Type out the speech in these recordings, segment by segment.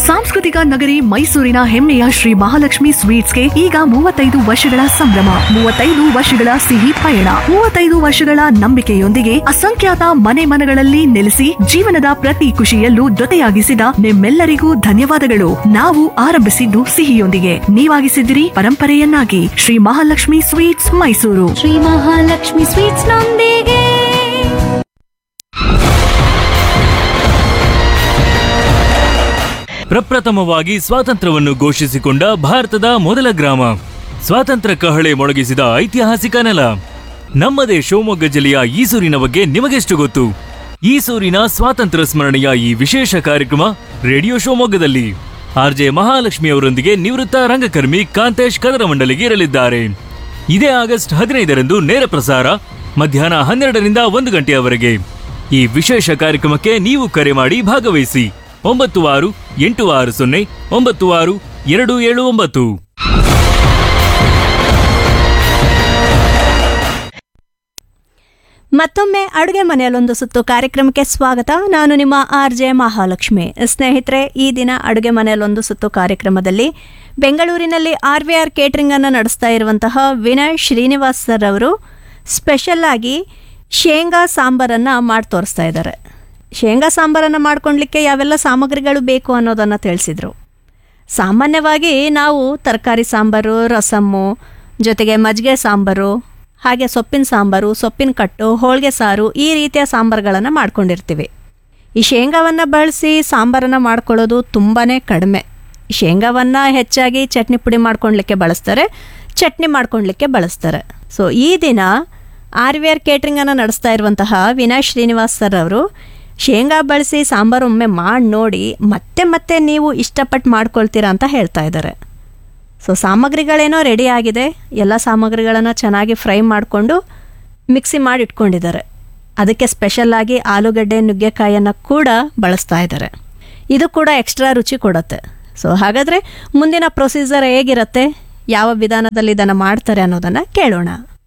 ಸಾಂಸ್ಕೃತಿಕ ನಗರಿ ಮೈಸೂರಿನ ಹೆಮ್ಮೆಯ ಶ್ರೀ ಮಹಾಲಕ್ಷ್ಮಿ ಸ್ವೀಟ್ಸ್ಗೆ ಈಗ ಮೂವತ್ತೈದು ವರ್ಷಗಳ ಸಂಭ್ರಮ ಮೂವತ್ತೈದು ವರ್ಷಗಳ ಸಿಹಿ ಪಯಣ ಮೂವತ್ತೈದು ವರ್ಷಗಳ ನಂಬಿಕೆಯೊಂದಿಗೆ ಅಸಂಖ್ಯಾತ ಮನೆ ಮನಗಳಲ್ಲಿ ನೆಲೆಸಿ ಜೀವನದ ಪ್ರತಿ ಖುಷಿಯಲ್ಲೂ ಜೊತೆಯಾಗಿಸಿದ ನಿಮ್ಮೆಲ್ಲರಿಗೂ ಧನ್ಯವಾದಗಳು ನಾವು ಆರಂಭಿಸಿದ್ದು ಸಿಹಿಯೊಂದಿಗೆ ನೀವಾಗಿಸಿದಿರಿ ಪರಂಪರೆಯನ್ನಾಗಿ ಶ್ರೀ ಮಹಾಲಕ್ಷ್ಮಿ ಸ್ವೀಟ್ಸ್ ಮೈಸೂರು ಶ್ರೀ ಮಹಾಲಕ್ಷ್ಮಿ ಸ್ವೀಟ್ಸ್ ನೊಂದಿಗೆ ಪ್ರಪ್ರಥಮವಾಗಿ ಸ್ವಾತಂತ್ರ್ಯವನ್ನು ಘೋಷಿಸಿಕೊಂಡ ಭಾರತದ ಮೊದಲ ಗ್ರಾಮ ಸ್ವಾತಂತ್ರ್ಯ ಕಹಳೆ ಮೊಳಗಿಸಿದ ಐತಿಹಾಸಿಕ ನೆಲ ನಮ್ಮದೇ ಶಿವಮೊಗ್ಗ ಜಿಲ್ಲೆಯ ಈಸೂರಿನ ಬಗ್ಗೆ ನಿಮಗೆಷ್ಟು ಗೊತ್ತು ಈಸೂರಿನ ಸ್ವಾತಂತ್ರ್ಯ ಸ್ಮರಣೆಯ ಈ ವಿಶೇಷ ಕಾರ್ಯಕ್ರಮ ರೇಡಿಯೋ ಶಿವಮೊಗ್ಗದಲ್ಲಿ ಆರ್ಜೆ ಮಹಾಲಕ್ಷ್ಮಿ ಅವರೊಂದಿಗೆ ನಿವೃತ್ತ ರಂಗಕರ್ಮಿ ಕಾಂತೇಶ್ ಕದರಮಂಡಲಿಗೆ ಇರಲಿದ್ದಾರೆ ಇದೇ ಆಗಸ್ಟ್ ಹದಿನೈದರಂದು ನೇರ ಪ್ರಸಾರ ಮಧ್ಯಾಹ್ನ ಹನ್ನೆರಡರಿಂದ ಒಂದು ಗಂಟೆಯವರೆಗೆ ಈ ವಿಶೇಷ ಕಾರ್ಯಕ್ರಮಕ್ಕೆ ನೀವು ಕರೆ ಮಾಡಿ ಭಾಗವಹಿಸಿ ಒಂಬತ್ತು ಆರು ಎಂಟು ಆರು ಸೊನ್ನೆ ಒಂಬತ್ತು ಆರು ಎರಡು ಏಳು ಒಂಬತ್ತು ಮತ್ತೊಮ್ಮೆ ಅಡುಗೆ ಮನೆಯಲ್ಲೊಂದು ಸುತ್ತು ಕಾರ್ಯಕ್ರಮಕ್ಕೆ ಸ್ವಾಗತ ನಾನು ನಿಮ್ಮ ಆರ್ ಜೆ ಮಹಾಲಕ್ಷ್ಮಿ ಸ್ನೇಹಿತರೆ ಈ ದಿನ ಅಡುಗೆ ಮನೆಯಲ್ಲೊಂದು ಸುತ್ತು ಕಾರ್ಯಕ್ರಮದಲ್ಲಿ ಬೆಂಗಳೂರಿನಲ್ಲಿ ಆರ್ ವಿ ಆರ್ ಕೇಟ್ರಿಂಗ್ ಅನ್ನು ನಡೆಸ್ತಾ ಇರುವಂತಹ ವಿನಯ್ ಶ್ರೀನಿವಾಸ್ ಸರ್ ಅವರು ಸ್ಪೆಷಲ್ ಆಗಿ ಶೇಂಗಾ ಸಾಂಬಾರನ್ನು ಮಾಡಿ ತೋರಿಸ್ತಾ ಇದ್ದಾರೆ ಶೇಂಗಾ ಸಾಂಬಾರನ್ನು ಮಾಡ್ಕೊಳ್ಲಿಕ್ಕೆ ಯಾವೆಲ್ಲ ಸಾಮಗ್ರಿಗಳು ಬೇಕು ಅನ್ನೋದನ್ನು ತಿಳಿಸಿದರು ಸಾಮಾನ್ಯವಾಗಿ ನಾವು ತರಕಾರಿ ಸಾಂಬಾರು ರಸಮ್ಮು ಜೊತೆಗೆ ಮಜ್ಜಿಗೆ ಸಾಂಬಾರು ಹಾಗೆ ಸೊಪ್ಪಿನ ಸಾಂಬಾರು ಸೊಪ್ಪಿನ ಕಟ್ಟು ಹೋಳಿಗೆ ಸಾರು ಈ ರೀತಿಯ ಸಾಂಬಾರುಗಳನ್ನು ಮಾಡ್ಕೊಂಡಿರ್ತೀವಿ ಈ ಶೇಂಗಾವನ್ನು ಬಳಸಿ ಸಾಂಬಾರನ್ನು ಮಾಡ್ಕೊಳ್ಳೋದು ತುಂಬಾ ಕಡಿಮೆ ಶೇಂಗಾವನ್ನು ಹೆಚ್ಚಾಗಿ ಚಟ್ನಿ ಪುಡಿ ಮಾಡ್ಕೊಳ್ಲಿಕ್ಕೆ ಬಳಸ್ತಾರೆ ಚಟ್ನಿ ಮಾಡ್ಕೊಳ್ಲಿಕ್ಕೆ ಬಳಸ್ತಾರೆ ಸೊ ಈ ದಿನ ಆರ್ ವಿ ಆರ್ ಕೇಟ್ರಿಂಗನ್ನು ನಡೆಸ್ತಾ ಇರುವಂತಹ ವಿನಾಯ್ ಶ್ರೀನಿವಾಸ್ ಸರ್ ಅವರು ಶೇಂಗಾ ಬಳಸಿ ಸಾಂಬಾರು ಒಮ್ಮೆ ಮಾಡಿ ನೋಡಿ ಮತ್ತೆ ಮತ್ತೆ ನೀವು ಇಷ್ಟಪಟ್ಟು ಮಾಡ್ಕೊಳ್ತೀರಾ ಅಂತ ಹೇಳ್ತಾ ಇದ್ದಾರೆ ಸೊ ಸಾಮಗ್ರಿಗಳೇನೋ ರೆಡಿ ಆಗಿದೆ ಎಲ್ಲ ಸಾಮಗ್ರಿಗಳನ್ನು ಚೆನ್ನಾಗಿ ಫ್ರೈ ಮಾಡಿಕೊಂಡು ಮಿಕ್ಸಿ ಮಾಡಿ ಇಟ್ಕೊಂಡಿದ್ದಾರೆ ಅದಕ್ಕೆ ಸ್ಪೆಷಲ್ಲಾಗಿ ಆಲೂಗಡ್ಡೆ ನುಗ್ಗೆಕಾಯನ್ನು ಕೂಡ ಬಳಸ್ತಾ ಇದ್ದಾರೆ ಇದು ಕೂಡ ಎಕ್ಸ್ಟ್ರಾ ರುಚಿ ಕೊಡುತ್ತೆ ಸೊ ಹಾಗಾದರೆ ಮುಂದಿನ ಪ್ರೊಸೀಜರ್ ಹೇಗಿರುತ್ತೆ ಯಾವ ವಿಧಾನದಲ್ಲಿ ಇದನ್ನು ಮಾಡ್ತಾರೆ ಅನ್ನೋದನ್ನು ಕೇಳೋಣ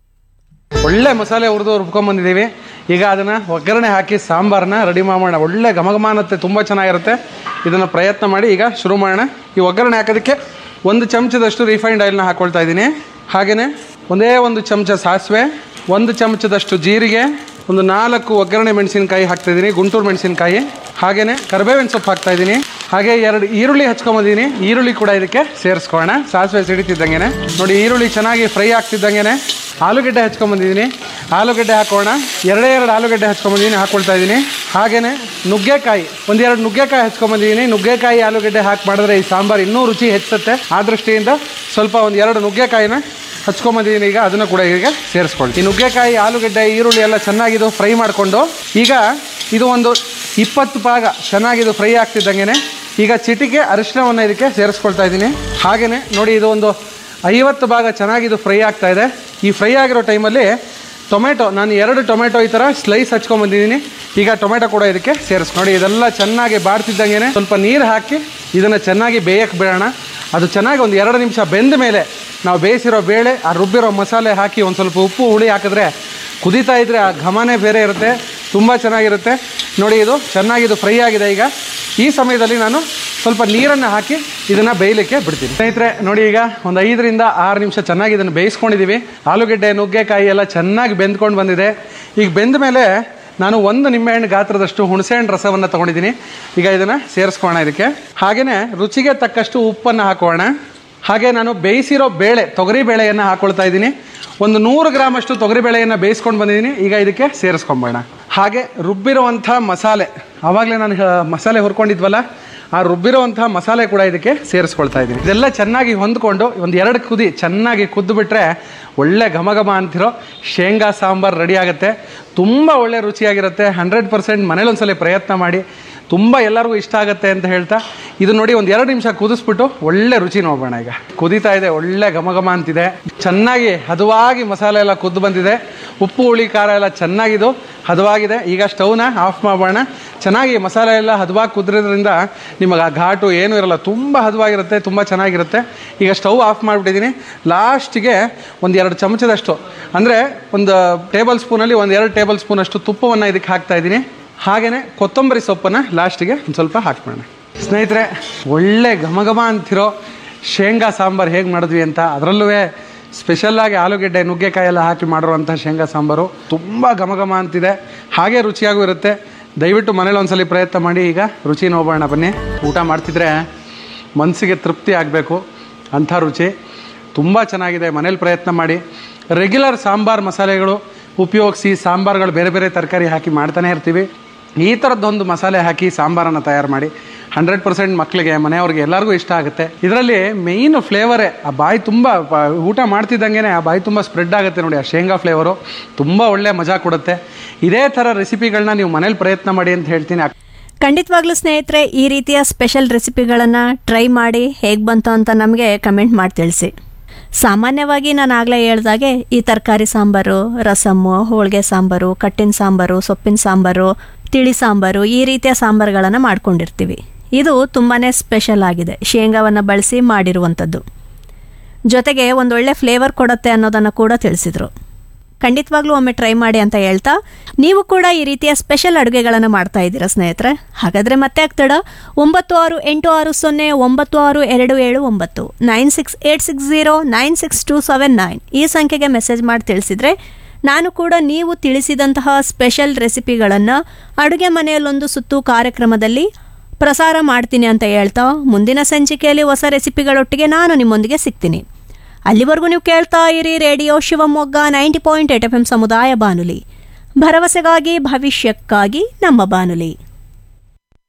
ಒಳ್ಳೆ ಮಸಾಲೆ ಹುರಿದು ರುಬ್ಕೊಂಬಂದಿದ್ದೀವಿ ಈಗ ಅದನ್ನು ಒಗ್ಗರಣೆ ಹಾಕಿ ಸಾಂಬಾರನ್ನ ರೆಡಿ ಮಾಡೋಣ ಒಳ್ಳೆ ಘಮಘಮಾನತ್ತೆ ತುಂಬ ಚೆನ್ನಾಗಿರುತ್ತೆ ಇದನ್ನು ಪ್ರಯತ್ನ ಮಾಡಿ ಈಗ ಶುರು ಮಾಡೋಣ ಈ ಒಗ್ಗರಣೆ ಹಾಕೋದಕ್ಕೆ ಒಂದು ಚಮಚದಷ್ಟು ರಿಫೈನ್ಡ್ ಆಯಿಲ್ನ ಹಾಕ್ಕೊಳ್ತಾ ಇದ್ದೀನಿ ಹಾಗೆಯೇ ಒಂದೇ ಒಂದು ಚಮಚ ಸಾಸಿವೆ ಒಂದು ಚಮಚದಷ್ಟು ಜೀರಿಗೆ ಒಂದು ನಾಲ್ಕು ಒಗ್ಗರಣೆ ಮೆಣಸಿನಕಾಯಿ ಹಾಕ್ತಾಯಿದ್ದೀನಿ ಗುಂಟೂರು ಮೆಣಸಿನಕಾಯಿ ಹಾಗೆಯೇ ಕರಿಬೇವಿನ ಸೊಪ್ಪು ಹಾಕ್ತಾ ಇದ್ದೀನಿ ಹಾಗೆ ಎರಡು ಈರುಳ್ಳಿ ಹಚ್ಕೊಂಬಂದಿದ್ದೀನಿ ಈರುಳ್ಳಿ ಕೂಡ ಇದಕ್ಕೆ ಸೇರಿಸ್ಕೊಳ್ಳೋಣ ಸಾಸಿವೆ ಸಿಡಿತಿದ್ದಂಗೆ ನೋಡಿ ಈರುಳ್ಳಿ ಚೆನ್ನಾಗಿ ಫ್ರೈ ಆಗ್ತಿದ್ದಂಗೆ ಆಲೂಗಡ್ಡೆ ಹಚ್ಕೊಂಬಂದಿದ್ದೀನಿ ಆಲೂಗಡ್ಡೆ ಹಾಕೋಣ ಎರಡೇ ಎರಡು ಆಲೂಗಡ್ಡೆ ಹಚ್ಕೊಂಬಂದಿದ್ದೀನಿ ಹಾಕ್ಕೊಳ್ತಾ ಇದ್ದೀನಿ ಹಾಗೆಯೇ ನುಗ್ಗೆಕಾಯಿ ಒಂದೆರಡು ನುಗ್ಗೆಕಾಯಿ ಹಚ್ಕೊಂಬಂದಿದ್ದೀನಿ ನುಗ್ಗೆಕಾಯಿ ಆಲೂಗಡ್ಡೆ ಹಾಕಿ ಮಾಡಿದ್ರೆ ಈ ಸಾಂಬಾರು ಇನ್ನೂ ರುಚಿ ಹೆಚ್ಚುತ್ತೆ ಆ ದೃಷ್ಟಿಯಿಂದ ಸ್ವಲ್ಪ ಒಂದು ಎರಡು ನುಗ್ಗೆಕಾಯಿನ ಹಚ್ಕೊಂಬಂದಿದ್ದೀನಿ ಈಗ ಅದನ್ನು ಕೂಡ ಈಗ ಸೇರಿಸ್ಕೊಳ್ಳಿ ಈ ನುಗ್ಗೆಕಾಯಿ ಆಲೂಗಡ್ಡೆ ಈರುಳ್ಳಿ ಎಲ್ಲ ಚೆನ್ನಾಗಿದು ಫ್ರೈ ಮಾಡಿಕೊಂಡು ಈಗ ಇದು ಒಂದು ಇಪ್ಪತ್ತು ಭಾಗ ಚೆನ್ನಾಗಿದು ಫ್ರೈ ಆಗ್ತಿದ್ದಂಗೆ ಈಗ ಚಿಟಿಕೆ ಅರಿಶಿನವನ್ನು ಇದಕ್ಕೆ ಸೇರಿಸ್ಕೊಳ್ತಾ ಇದ್ದೀನಿ ಹಾಗೆಯೇ ನೋಡಿ ಇದು ಒಂದು ಐವತ್ತು ಭಾಗ ಚೆನ್ನಾಗಿದು ಫ್ರೈ ಆಗ್ತಾ ಇದೆ ಈ ಫ್ರೈ ಆಗಿರೋ ಟೈಮಲ್ಲಿ ಟೊಮೆಟೊ ನಾನು ಎರಡು ಟೊಮೆಟೊ ಈ ಥರ ಸ್ಲೈಸ್ ಹಚ್ಕೊಂಬಂದಿದ್ದೀನಿ ಈಗ ಟೊಮೆಟೊ ಕೂಡ ಇದಕ್ಕೆ ಸೇರಿಸ್ ನೋಡಿ ಇದೆಲ್ಲ ಚೆನ್ನಾಗಿ ಬಾಡ್ತಿದ್ದಂಗೆ ಸ್ವಲ್ಪ ನೀರು ಹಾಕಿ ಇದನ್ನು ಚೆನ್ನಾಗಿ ಬೇಯಕ್ಕೆ ಬಿಡೋಣ ಅದು ಚೆನ್ನಾಗಿ ಒಂದು ಎರಡು ನಿಮಿಷ ಬೆಂದ ಮೇಲೆ ನಾವು ಬೇಯಿಸಿರೋ ಬೇಳೆ ಆ ರುಬ್ಬಿರೋ ಮಸಾಲೆ ಹಾಕಿ ಒಂದು ಸ್ವಲ್ಪ ಉಪ್ಪು ಹುಳಿ ಹಾಕಿದ್ರೆ ಕುದೀತಾ ಇದ್ದರೆ ಆ ಘಮನೇ ಬೇರೆ ಇರುತ್ತೆ ತುಂಬ ಚೆನ್ನಾಗಿರುತ್ತೆ ನೋಡಿ ಇದು ಚೆನ್ನಾಗಿದು ಫ್ರೈ ಆಗಿದೆ ಈಗ ಈ ಸಮಯದಲ್ಲಿ ನಾನು ಸ್ವಲ್ಪ ನೀರನ್ನು ಹಾಕಿ ಇದನ್ನು ಬೇಯಲಿಕ್ಕೆ ಬಿಡ್ತೀನಿ ಸ್ನೇಹಿತರೆ ನೋಡಿ ಈಗ ಒಂದು ಐದರಿಂದ ಆರು ನಿಮಿಷ ಚೆನ್ನಾಗಿ ಇದನ್ನು ಬೇಯಿಸ್ಕೊಂಡಿದ್ದೀವಿ ಆಲೂಗೆಡ್ಡೆ ನುಗ್ಗೆಕಾಯಿ ಎಲ್ಲ ಚೆನ್ನಾಗಿ ಬೆಂದ್ಕೊಂಡು ಬಂದಿದೆ ಈಗ ಬೆಂದ ಮೇಲೆ ನಾನು ಒಂದು ನಿಂಬೆಹಣ್ಣು ಗಾತ್ರದಷ್ಟು ಹುಣಸೆಹಣ್ಣು ರಸವನ್ನು ತೊಗೊಂಡಿದ್ದೀನಿ ಈಗ ಇದನ್ನು ಸೇರಿಸ್ಕೋಣ ಇದಕ್ಕೆ ಹಾಗೆಯೇ ರುಚಿಗೆ ತಕ್ಕಷ್ಟು ಉಪ್ಪನ್ನು ಹಾಕೋಣ ಹಾಗೆ ನಾನು ಬೇಯಿಸಿರೋ ಬೇಳೆ ತೊಗರಿ ಬೇಳೆಯನ್ನು ಹಾಕೊಳ್ತಾ ಇದ್ದೀನಿ ಒಂದು ನೂರು ಗ್ರಾಮ್ ಅಷ್ಟು ತೊಗರಿ ಬೇಳೆಯನ್ನು ಬೇಯಿಸ್ಕೊಂಡು ಬಂದಿದ್ದೀನಿ ಈಗ ಇದಕ್ಕೆ ಸೇರಿಸ್ಕೊಂಬೋಣ ಹಾಗೆ ರುಬ್ಬಿರುವಂಥ ಮಸಾಲೆ ಆವಾಗಲೇ ನಾನು ಹೇ- ಮಸಾಲೆ ಹುರ್ಕೊಂಡಿದ್ವಲ್ಲ ಆ ರುಬ್ಬಿರುವಂಥ ಮಸಾಲೆ ಕೂಡ ಇದಕ್ಕೆ ಸೇರಿಸ್ಕೊಳ್ತಾ ಇದ್ದೀನಿ ಇದೆಲ್ಲ ಚೆನ್ನಾಗಿ ಹೊಂದ್ಕೊಂಡು ಒಂದು ಎರಡು ಕುದಿ ಚೆನ್ನಾಗಿ ಕುದ್ದು ಬಿಟ್ಟರೆ ಒಳ್ಳೆ ಘಮ ಘಮ ಅಂತಿರೋ ಶೇಂಗಾ ಸಾಂಬಾರು ರೆಡಿ ಆಗುತ್ತೆ ತುಂಬ ಒಳ್ಳೆ ರುಚಿಯಾಗಿರುತ್ತೆ ಹಂಡ್ರೆಡ್ ಪರ್ಸೆಂಟ್ ಮನೇಲಿ ಒಂದ್ಸಲ ಪ್ರಯತ್ನ ಮಾಡಿ ತುಂಬ ಎಲ್ಲರಿಗೂ ಇಷ್ಟ ಆಗುತ್ತೆ ಅಂತ ಹೇಳ್ತಾ ಇದು ನೋಡಿ ಒಂದು ಎರಡು ನಿಮಿಷ ಕುದಿಸ್ಬಿಟ್ಟು ಒಳ್ಳೆ ರುಚಿ ನೋಡೋಣ ಈಗ ಕುದೀತಾ ಇದೆ ಒಳ್ಳೆ ಘಮ ಘಮ ಅಂತಿದೆ ಚೆನ್ನಾಗಿ ಹದವಾಗಿ ಮಸಾಲೆ ಎಲ್ಲ ಕುದ್ದು ಬಂದಿದೆ ಉಪ್ಪು ಹುಳಿ ಖಾರ ಎಲ್ಲ ಚೆನ್ನಾಗಿದು ಹದವಾಗಿದೆ ಈಗ ಸ್ಟವ್ನ ಆಫ್ ಮಾಡೋಣ ಚೆನ್ನಾಗಿ ಮಸಾಲೆ ಎಲ್ಲ ಹದವಾಗಿ ಕುದ್ರೋದ್ರಿಂದ ನಿಮಗೆ ಆ ಘಾಟು ಏನೂ ಇರಲ್ಲ ತುಂಬ ಹದವಾಗಿರುತ್ತೆ ತುಂಬ ಚೆನ್ನಾಗಿರುತ್ತೆ ಈಗ ಸ್ಟವ್ ಆಫ್ ಮಾಡಿಬಿಟ್ಟಿದ್ದೀನಿ ಲಾಸ್ಟಿಗೆ ಒಂದು ಎರಡು ಚಮಚದಷ್ಟು ಅಂದರೆ ಒಂದು ಟೇಬಲ್ ಸ್ಪೂನಲ್ಲಿ ಒಂದು ಎರಡು ಟೇಬಲ್ ಸ್ಪೂನಷ್ಟು ತುಪ್ಪವನ್ನು ಇದಕ್ಕೆ ಹಾಕ್ತಾ ಇದ್ದೀನಿ ಹಾಗೆಯೇ ಕೊತ್ತಂಬರಿ ಸೊಪ್ಪನ್ನು ಲಾಸ್ಟಿಗೆ ಒಂದು ಸ್ವಲ್ಪ ಹಾಕ್ಬಿಡೋಣ ಸ್ನೇಹಿತರೆ ಒಳ್ಳೆ ಘಮ ಘಮ ಅಂತಿರೋ ಶೇಂಗಾ ಸಾಂಬಾರು ಹೇಗೆ ಮಾಡಿದ್ವಿ ಅಂತ ಅದರಲ್ಲೂ ಸ್ಪೆಷಲ್ಲಾಗಿ ಆಲೂಗೆಡ್ಡೆ ನುಗ್ಗೆಕಾಯಿ ಎಲ್ಲ ಹಾಕಿ ಮಾಡಿರುವಂಥ ಶೇಂಗಾ ಸಾಂಬಾರು ತುಂಬ ಘಮ ಘಮ ಅಂತಿದೆ ಹಾಗೆ ರುಚಿಯಾಗೂ ಇರುತ್ತೆ ದಯವಿಟ್ಟು ಮನೇಲಿ ಒಂದ್ಸಲಿ ಪ್ರಯತ್ನ ಮಾಡಿ ಈಗ ರುಚಿ ನೋಡೋಣ ಬನ್ನಿ ಊಟ ಮಾಡ್ತಿದ್ರೆ ಮನಸ್ಸಿಗೆ ತೃಪ್ತಿ ಆಗಬೇಕು ಅಂಥ ರುಚಿ ತುಂಬ ಚೆನ್ನಾಗಿದೆ ಮನೇಲಿ ಪ್ರಯತ್ನ ಮಾಡಿ ರೆಗ್ಯುಲರ್ ಸಾಂಬಾರು ಮಸಾಲೆಗಳು ಉಪಯೋಗಿಸಿ ಸಾಂಬಾರುಗಳು ಬೇರೆ ಬೇರೆ ತರಕಾರಿ ಹಾಕಿ ಮಾಡ್ತಾನೆ ಇರ್ತೀವಿ ಈ ಥರದ್ದೊಂದು ಮಸಾಲೆ ಹಾಕಿ ಸಾಂಬಾರನ್ನು ತಯಾರು ಮಾಡಿ ಹಂಡ್ರೆಡ್ ಪರ್ಸೆಂಟ್ ಮಕ್ಕಳಿಗೆ ಮನೆಯವ್ರಿಗೆ ಎಲ್ಲರಿಗೂ ಇಷ್ಟ ಆಗುತ್ತೆ ಇದರಲ್ಲಿ ಮೇಯ್ನ್ ಫ್ಲೇವರೇ ಆ ಬಾಯಿ ತುಂಬ ಪ- ಊಟ ಮಾಡ್ತಿದ್ದಂಗೆ ಆ ಬಾಯಿ ತುಂಬ ಸ್ಪ್ರೆಡ್ ಆಗುತ್ತೆ ನೋಡಿ ಆ ಶೇಂಗಾ ಫ್ಲೇವರು ತುಂಬ ಒಳ್ಳೆ ಮಜಾ ಕೊಡುತ್ತೆ ಇದೇ ಥರ ರೆಸಿಪಿಗಳನ್ನ ನೀವು ಮನೇಲಿ ಪ್ರಯತ್ನ ಮಾಡಿ ಅಂತ ಹೇಳ್ತೀನಿ ಖಂಡಿತವಾಗ್ಲೂ ಸ್ನೇಹಿತರೆ ಈ ರೀತಿಯ ಸ್ಪೆಷಲ್ ರೆಸಿಪಿಗಳನ್ನು ಟ್ರೈ ಮಾಡಿ ಹೇಗೆ ಬಂತು ಅಂತ ನಮಗೆ ಕಮೆಂಟ್ ಮಾಡಿ ತಿಳಿಸಿ ಸಾಮಾನ್ಯವಾಗಿ ನಾನು ಆಗಲೇ ಹೇಳ್ದಾಗೆ ಈ ತರಕಾರಿ ಸಾಂಬಾರು ರಸಮ್ಮು ಹೋಳಿಗೆ ಸಾಂಬಾರು ಕಟ್ಟಿನ ಸಾಂಬಾರು ಸೊಪ್ಪಿನ ಸಾಂಬಾರು ತಿಳಿ ಸಾಂಬಾರು ಈ ರೀತಿಯ ಸಾಂಬಾರುಗಳನ್ನು ಮಾಡ್ಕೊಂಡಿರ್ತೀವಿ ಇದು ತುಂಬಾ ಸ್ಪೆಷಲ್ ಆಗಿದೆ ಶೇಂಗಾವನ್ನು ಬಳಸಿ ಮಾಡಿರುವಂಥದ್ದು ಜೊತೆಗೆ ಒಂದೊಳ್ಳೆ ಫ್ಲೇವರ್ ಕೊಡುತ್ತೆ ಅನ್ನೋದನ್ನು ಕೂಡ ತಿಳಿಸಿದರು ಖಂಡಿತವಾಗ್ಲೂ ಒಮ್ಮೆ ಟ್ರೈ ಮಾಡಿ ಅಂತ ಹೇಳ್ತಾ ನೀವು ಕೂಡ ಈ ರೀತಿಯ ಸ್ಪೆಷಲ್ ಅಡುಗೆಗಳನ್ನು ಮಾಡ್ತಾ ಇದ್ದೀರಾ ಸ್ನೇಹಿತರೆ ಹಾಗಾದರೆ ಮತ್ತೆ ಆಗ್ತಡ ಒಂಬತ್ತು ಆರು ಎಂಟು ಆರು ಸೊನ್ನೆ ಒಂಬತ್ತು ಆರು ಎರಡು ಏಳು ಒಂಬತ್ತು nine six eight six zero nine six two seven nine ಈ ಸಂಖ್ಯೆಗೆ ಮೆಸೇಜ್ ಮಾಡಿ ತಿಳಿಸಿದರೆ ನಾನು ಕೂಡ ನೀವು ತಿಳಿಸಿದಂತಹ ಸ್ಪೆಷಲ್ ರೆಸಿಪಿಗಳನ್ನು ಅಡುಗೆ ಮನೆಯಲ್ಲೊಂದು ಸುತ್ತು ಕಾರ್ಯಕ್ರಮದಲ್ಲಿ ಪ್ರಸಾರ ಮಾಡ್ತೀನಿ ಅಂತ ಹೇಳ್ತಾ ಮುಂದಿನ ಸಂಚಿಕೆಯಲ್ಲಿ ಹೊಸ ರೆಸಿಪಿಗಳೊಟ್ಟಿಗೆ ನಾನು ನಿಮ್ಮೊಂದಿಗೆ ಸಿಗ್ತೀನಿ ಅಲ್ಲಿವರೆಗೂ ನೀವು ಕೇಳ್ತಾ ಇರಿ radio Shivamogga ninety point eight F M ಸಮುದಾಯ ಬಾನುಲಿ ಭರವಸೆಗಾಗಿ ಭವಿಷ್ಯಕ್ಕಾಗಿ ನಮ್ಮ ಬಾನುಲಿ